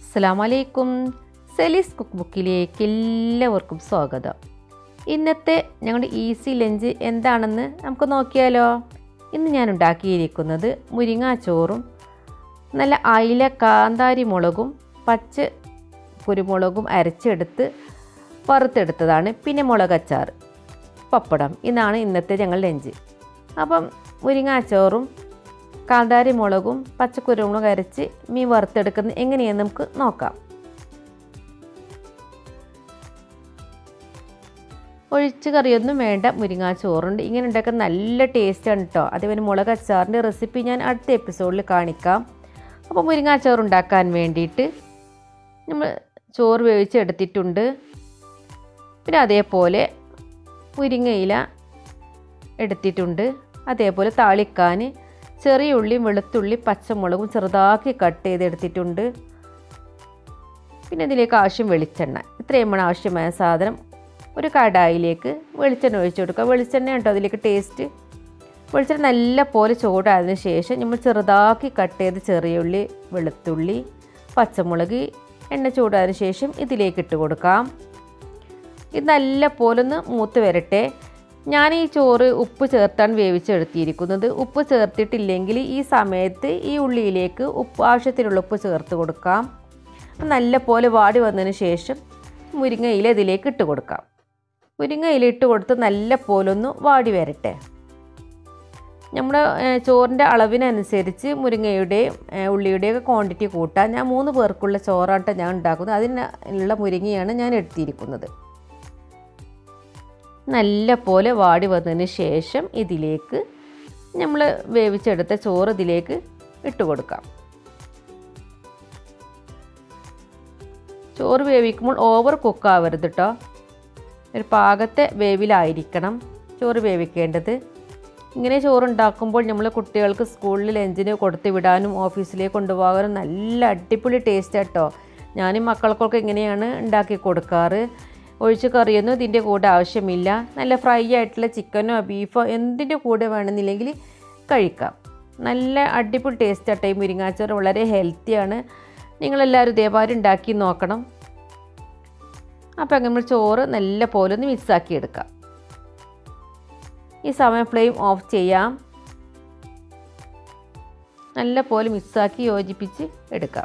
അസ്സലാമലൈക്കും സെലീസ് കുക്ക് ബുക്കിലേക്ക് എല്ലാവർക്കും സ്വാഗതം ഇന്നത്തെ ഞങ്ങളുടെ ഈസി ലഞ്ച് എന്താണെന്ന് നമുക്ക് നോക്കിയാലോ ഇന്ന് ഞാൻ ഉണ്ടാക്കിയിരിക്കുന്നത് മുരിങ്ങാച്ചോറും നല്ല അയില കാന്താരി മുളകും പച്ച കുരുമുളകും അരച്ചെടുത്ത് വറുത്തെടുത്തതാണ് പിന്നെ മുളകച്ചാർ പപ്പടം ഇതാണ് ഇന്നത്തെ ഞങ്ങൾ ലഞ്ച് അപ്പം മുരിങ്ങാച്ചോറും കാന്താരി മുളകും പച്ചക്കുരുമുളക് അരച്ച് മീൻ വറുത്തെടുക്കുന്നത് എങ്ങനെയെന്ന് നമുക്ക് നോക്കാം ഒഴിച്ച് കറിയൊന്നും വേണ്ട മുരിങ്ങാ ചോറുണ്ട് ഇങ്ങനെ ഉണ്ടാക്കാൻ നല്ല ടേസ്റ്റാണ് കേട്ടോ അതേപോലെ മുളക് അച്ചാറിൻ്റെ റെസിപ്പി ഞാൻ അടുത്ത എപ്പിസോഡിൽ കാണിക്കാം അപ്പോൾ മുരിങ്ങാ ചോറ് ഉണ്ടാക്കാൻ വേണ്ടിയിട്ട് നമ്മൾ ചോറ് വേവിച്ചെടുത്തിട്ടുണ്ട് പിന്നെ അതേപോലെ മുരിങ്ങയില എടുത്തിട്ടുണ്ട് അതേപോലെ താളിക്കാൻ ചെറിയ ഉള്ളിയും വെളുത്തുള്ളി പച്ചമുളകും ചെറുതാക്കി കട്ട് ചെയ്തെടുത്തിട്ടുണ്ട് പിന്നെ ഇതിലേക്ക് ആവശ്യം വെളിച്ചെണ്ണ ഇത്രയുമാണ് ആവശ്യമായ സാധനം ഒരു കടായിലേക്ക് വെളിച്ചെണ്ണ ഒഴിച്ചു കൊടുക്കുക വെളിച്ചെണ്ണ കേട്ടോ അതിലേക്ക് ടേസ്റ്റ് വെളിച്ചെണ്ണ നല്ല പോലെ ചൂടായതിനു ശേഷം നമ്മൾ ചെറുതാക്കി കട്ട് ചെയ്ത് ചെറിയ ഉള്ളി വെളുത്തുള്ളി പച്ചമുളക് എണ്ണ ചൂടായതിനു ശേഷം ഇതിലേക്ക് ഇട്ട് കൊടുക്കാം ഇത് നല്ല പോലെ ഒന്ന് മൂത്ത് വരട്ടെ ഞാൻ ഈ ചോറ് ഉപ്പ് ചേർത്താണ് വേവിച്ചെടുത്തിരിക്കുന്നത് ഉപ്പ് ചേർത്തിട്ടില്ലെങ്കിൽ ഈ സമയത്ത് ഈ ഉള്ളിയിലേക്ക് ഉപ്പ് ആവശ്യത്തിനുള്ള ഉപ്പ് ചേർത്ത് കൊടുക്കാം നല്ല പോലെ വാടി വന്നതിന് ശേഷം മുരിങ്ങയില ഇതിലേക്ക് ഇട്ട് കൊടുക്കാം മുരിങ്ങയില ഇട്ട് കൊടുത്ത് നല്ല പോലെ ഒന്ന് വാടി വരട്ടെ നമ്മുടെ ചോറിൻ്റെ അളവിനനുസരിച്ച് മുരിങ്ങയുടെയും ഉള്ളിയുടെയൊക്കെ ക്വാണ്ടിറ്റി കൂട്ടാൻ ഞാൻ മൂന്ന് പേർക്കുള്ള ചോറാട്ടം ഞാൻ ഉണ്ടാക്കുന്നത് അതിനുള്ള മുരിങ്ങയാണ് ഞാൻ എടുത്തിരിക്കുന്നത് നല്ല പോലെ വാടി വന്നതിന് ശേഷം ഇതിലേക്ക് നമ്മൾ വേവിച്ചെടുത്ത ചോറ് ഇതിലേക്ക് ഇട്ട് കൊടുക്കാം ചോറ് വേവിക്കുമ്പോൾ ഓവർ കുക്കാവരുത് കേട്ടോ ഒരു പാകത്തെ വേവിലായിരിക്കണം ചോറ് വേവിക്കേണ്ടത് ഇങ്ങനെ ചോറുണ്ടാക്കുമ്പോൾ നമ്മൾ കുട്ടികൾക്ക് സ്കൂളിൽ ലഞ്ചിന് കൊടുത്തു വിടാനും ഓഫീസിലേക്ക് കൊണ്ടുപോകാനും നല്ല അടിപൊളി ടേസ്റ്റ് കേട്ടോ ഞാനും മക്കൾക്കൊക്കെ ഇങ്ങനെയാണ് ഉണ്ടാക്കി കൊടുക്കാറ് ഒഴിച്ച് കറിയൊന്നും ഇതിൻ്റെ കൂടെ ആവശ്യമില്ല നല്ല ഫ്രൈ ആയിട്ടുള്ള ചിക്കനോ ബീഫോ എന്തിൻ്റെ കൂടെ വേണമെന്നില്ലെങ്കിൽ കഴിക്കാം നല്ല അടിപൊളി ടേസ്റ്റ് ആട്ടെ ഈ മുരിങ്ങാച്ചോറ് വളരെ ഹെൽത്തിയാണ് നിങ്ങളെല്ലാവരും ഇതേപോലെ ഉണ്ടാക്കി നോക്കണം അപ്പോൾ നമ്മൾ ചോറ് നല്ല പോലെ ഒന്ന് മിക്സാക്കി എടുക്കാം ഈ സമയം ഫ്ലെയിം ഓഫ് ചെയ്യാം നല്ല പോലെ മിക്സാക്കി യോജിപ്പിച്ച് എടുക്കാം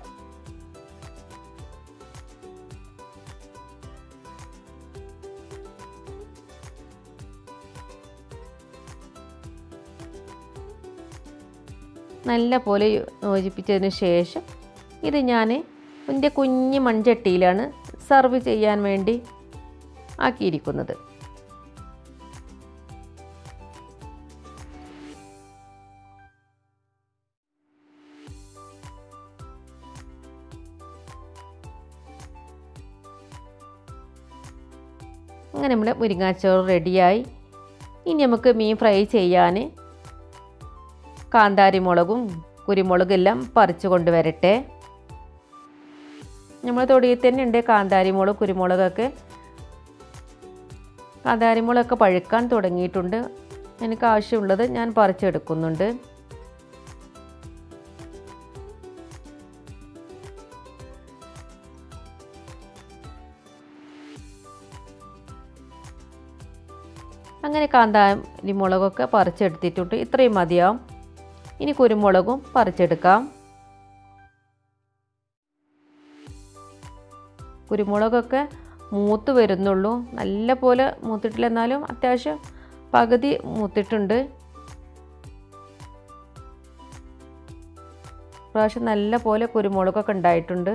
നല്ല പോലെ യോജിപ്പിച്ചതിന് ശേഷം ഇത് ഞാൻ എൻ്റെ കുഞ്ഞ് മൺചട്ടിയിലാണ് സർവ് ചെയ്യാൻ വേണ്ടി ആക്കിയിരിക്കുന്നത് അങ്ങനെ നമ്മുടെ മുരിങ്ങാച്ചോറ് റെഡിയായി ഇനി നമുക്ക് മീൻ ഫ്രൈ ചെയ്യാൻ കാന്താരി മുളകും കുരുമുളകും എല്ലാം പറിച്ചു കൊണ്ടുവരട്ടെ നമ്മൾ തൊടിയിൽ തന്നെ ഉണ്ട് കാന്താരി മുളക് കുരുമുളകൊക്കെ കാന്താരി മുളകൊക്കെ പഴുക്കാൻ തുടങ്ങിയിട്ടുണ്ട് എനിക്ക് ആവശ്യമുള്ളത് ഞാൻ പറിച്ചെടുക്കുന്നുണ്ട് അങ്ങനെ കാന്താരി മുളകൊക്കെ പറിച്ചെടുത്തിട്ടുണ്ട് ഇത്രയും മതിയാവും ഇനി കുരുമുളകും പറിച്ചെടുക്കാം കുരുമുളകൊക്കെ മൂത്ത് വരുന്നുള്ളൂ നല്ല പോലെ മൂത്തിട്ടില്ല എന്നാലും അത്യാവശ്യം പകുതി മൂത്തിട്ടുണ്ട് പ്രാവശ്യം നല്ല പോലെ കുരുമുളകൊക്കെ ഉണ്ടായിട്ടുണ്ട്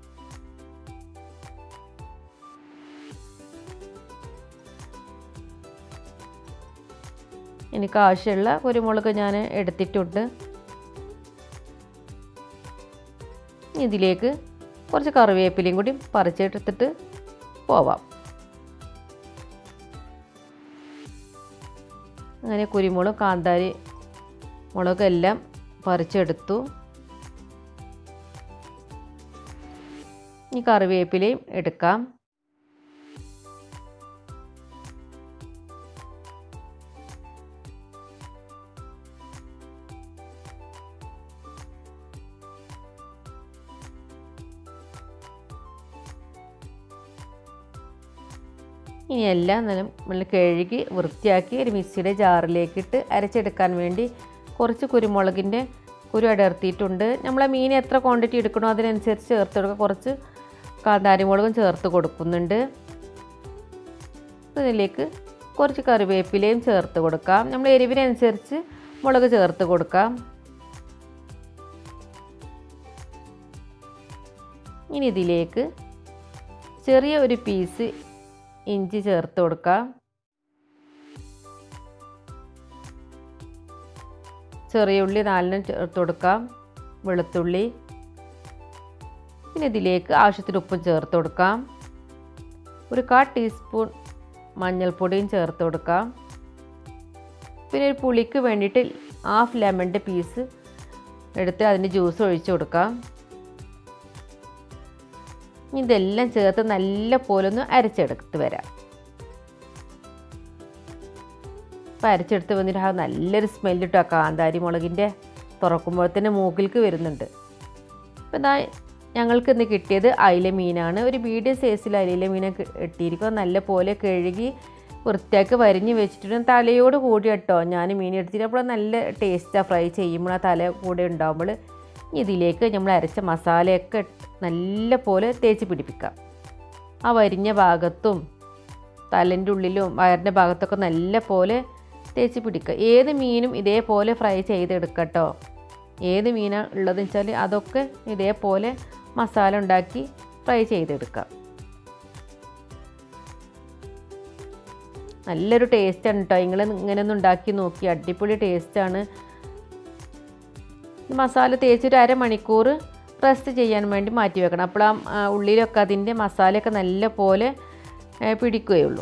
എനിക്ക് ആവശ്യമുള്ള കുരുമുളക് ഞാൻ എടുത്തിട്ടുണ്ട് ഇതിലേക്ക് കുറച്ച് കറിവേപ്പിലയും കൂടി പറിച്ചെടുത്തിട്ട് പോവാം അങ്ങനെ കുരുമുളക് കാന്താരി മുളകെല്ലാം പറിച്ചെടുത്തു ഈ കറിവേപ്പിലയും എടുക്കാം ഇനി എല്ലാം നമ്മൾ കഴുകി വൃത്തിയാക്കി ഒരു മിക്സിയുടെ ജാറിലേക്കിട്ട് അരച്ചെടുക്കാൻ വേണ്ടി കുറച്ച് കുരുമുളകിൻ്റെ കുരു അടർത്തിയിട്ടുണ്ട് നമ്മളെ മീൻ എത്ര ക്വാണ്ടിറ്റി എടുക്കണോ അതിനനുസരിച്ച് ചേർത്ത് കൊടുക്കുക കുറച്ച് കാന്താരിമുളകും ചേർത്ത് കൊടുക്കുന്നുണ്ട് ഇതിലേക്ക് കുറച്ച് കറിവേപ്പിലയും ചേർത്ത് കൊടുക്കാം നമ്മൾ എരിവിനനുസരിച്ച് മുളക് ചേർത്ത് കൊടുക്കാം ഇനി ഇതിലേക്ക് ചെറിയ ഒരു പീസ് ഇഞ്ചി ചേർത്ത് കൊടുക്കാം ചെറിയ ഉള്ളി നാലിനും ചേർത്ത് കൊടുക്കാം വെളുത്തുള്ളി പിന്നെ ഇതിലേക്ക് ആവശ്യത്തിന് ഉപ്പും ചേർത്ത് കൊടുക്കാം ഒരു കാ ടീസ്പൂൺ മഞ്ഞൾപ്പൊടിയും ചേർത്ത് കൊടുക്കാം പിന്നെ ഒരു പുളിക്ക് വേണ്ടിയിട്ട് ഹാഫ് ലെമണിൻ്റെ പീസ് എടുത്ത് അതിൻ്റെ ജ്യൂസ് ഒഴിച്ച് കൊടുക്കാം ഇതെല്ലാം ചേർത്ത് നല്ല പോലെ ഒന്ന് അരച്ചെടുത്ത് വരാം അപ്പോൾ അരച്ചെടുത്ത് വന്നിട്ട് ആ നല്ലൊരു സ്മെല്ല് കിട്ടും ആ കാന്താരി മുളകിൻ്റെ തുറക്കുമ്പോൾ തന്നെ മൂക്കിലേക്ക് വരുന്നുണ്ട് അപ്പോൾ ഇതാ ഞങ്ങൾക്ക് ഇന്ന് കിട്ടിയത് അയില മീനാണ് ഒരു മീഡിയം സൈസിൽ അയില മീനെ കിട്ടിയിരിക്കും നല്ല പോലെ കഴുകി വൃത്തിയാക്കി വരിഞ്ഞ് വെച്ചിട്ടുണ്ട് തലയോട് കൂടി കേട്ടോ ഞാൻ മീൻ എടുത്തിട്ട് അപ്പോൾ നല്ല ടേസ്റ്റാണ് ഫ്രൈ ചെയ്യുമ്പോൾ ആ തല കൂടെ ഉണ്ടാകുമ്പോൾ ഇതിലേക്ക് നമ്മൾ അരച്ച മസാലയൊക്കെ നല്ല പോലെ തേച്ച് പിടിപ്പിക്കാം ആ വരിഞ്ഞ ഭാഗത്തും തലൻ്റെ ഉള്ളിലും വയറിൻ്റെ ഭാഗത്തൊക്കെ നല്ല പോലെ തേച്ച് പിടിക്കുക ഏത് മീനും ഇതേപോലെ ഫ്രൈ ചെയ്തെടുക്കട്ടോ ഏത് മീനാണ് ഉള്ളതെന്ന് വെച്ചാൽ അതൊക്കെ ഇതേപോലെ മസാല ഉണ്ടാക്കി ഫ്രൈ ചെയ്തെടുക്കാം നല്ലൊരു ടേസ്റ്റാണ് കേട്ടോ നിങ്ങൾ ഇങ്ങനെ ഒന്ന് ഉണ്ടാക്കി നോക്കി അടിപൊളി ടേസ്റ്റാണ് മസാല തേച്ചൊരു അരമണിക്കൂർ റെസ്റ്റ് ചെയ്യാൻ വേണ്ടി മാറ്റി വെക്കണം അപ്പോൾ ആ ഉള്ളിലൊക്കെ അതിൻ്റെ മസാലയൊക്കെ നല്ല പോലെ പിടിക്കുകയുള്ളൂ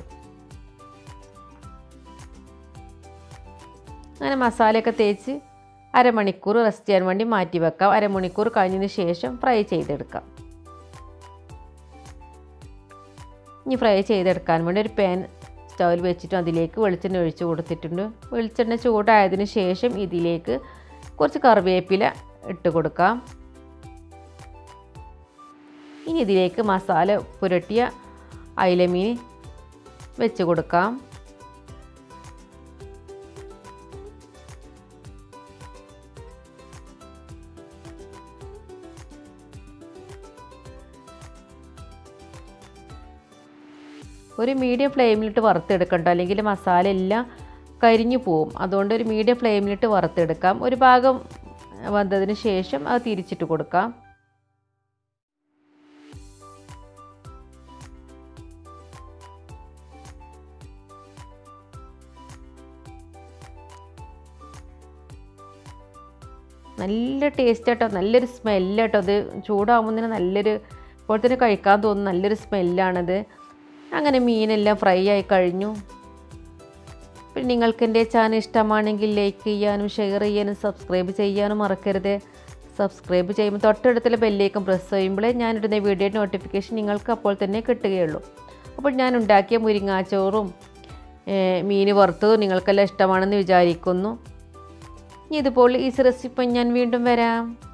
അങ്ങനെ മസാലയൊക്കെ തേച്ച് അരമണിക്കൂർ റെസ്റ്റ് ചെയ്യാൻ വേണ്ടി മാറ്റി വെക്കാം അരമണിക്കൂർ കഴിഞ്ഞതിന് ശേഷം ഫ്രൈ ചെയ്തെടുക്കാം ഇനി ഫ്രൈ ചെയ്തെടുക്കാൻ വേണ്ടി ഒരു പാൻ സ്റ്റൗവിൽ വെച്ചിട്ട് അതിലേക്ക് വെളിച്ചെണ്ണ ഒഴിച്ച് കൊടുത്തിട്ടുണ്ട് വെളിച്ചെണ്ണ ചൂടായതിന് ശേഷം ഇതിലേക്ക് കുറച്ച് കറിവേപ്പില ഇട്ട് കൊടുക്കാം ഇനി ഇതിലേക്ക് മസാല പുരട്ടിയ അയിലമീൻ വെച്ച് കൊടുക്കാം ഒരു മീഡിയം ഫ്ലെയിമിലിട്ട് വറുത്തെടുക്കണ്ട അല്ലെങ്കിൽ മസാല എല്ലാം കരിഞ്ഞു പോവും അതുകൊണ്ട് ഒരു മീഡിയം ഫ്ലെയിമിലിട്ട് വറുത്തെടുക്കാം ഒരു ഭാഗം വന്നതിന് ശേഷം അത് തിരിച്ചിട്ട് കൊടുക്കാം നല്ല ടേസ്റ്റ് കേട്ടോ നല്ലൊരു സ്മെല്ല് കേട്ടോ അത് ചൂടാകുമ്പോൾ തന്നെ നല്ലൊരു ഇപ്പോൾ തന്നെ കഴിക്കാൻ തോന്നുന്ന നല്ലൊരു സ്മെല്ലാണത് അങ്ങനെ മീനെല്ലാം ഫ്രൈ ആയി കഴിഞ്ഞു പിന്നെ നിങ്ങൾക്ക് എൻ്റെ ചാനൽ ഇഷ്ടമാണെങ്കിൽ ലൈക്ക് ചെയ്യാനും ഷെയർ ചെയ്യാനും സബ്സ്ക്രൈബ് ചെയ്യാനും മറക്കരുത് സബ്സ്ക്രൈബ് ചെയ്യുമ്പോൾ തൊട്ടടുത്തുള്ള ബെല്ലേക്കും പ്രസ് ചെയ്യുമ്പോഴേ ഞാനിടുന്ന വീഡിയോ നോട്ടിഫിക്കേഷൻ നിങ്ങൾക്ക് അപ്പോൾ തന്നെ കിട്ടുകയുള്ളൂ അപ്പോൾ ഞാൻ ഉണ്ടാക്കിയ മുരിങ്ങാച്ചോറും മീൻ വറുത്തതും നിങ്ങൾക്കെല്ലാം ഇഷ്ടമാണെന്ന് വിചാരിക്കുന്നു ഇതുപോലെ ഈ റെസിപ്പി ഞാൻ വീണ്ടും വരാം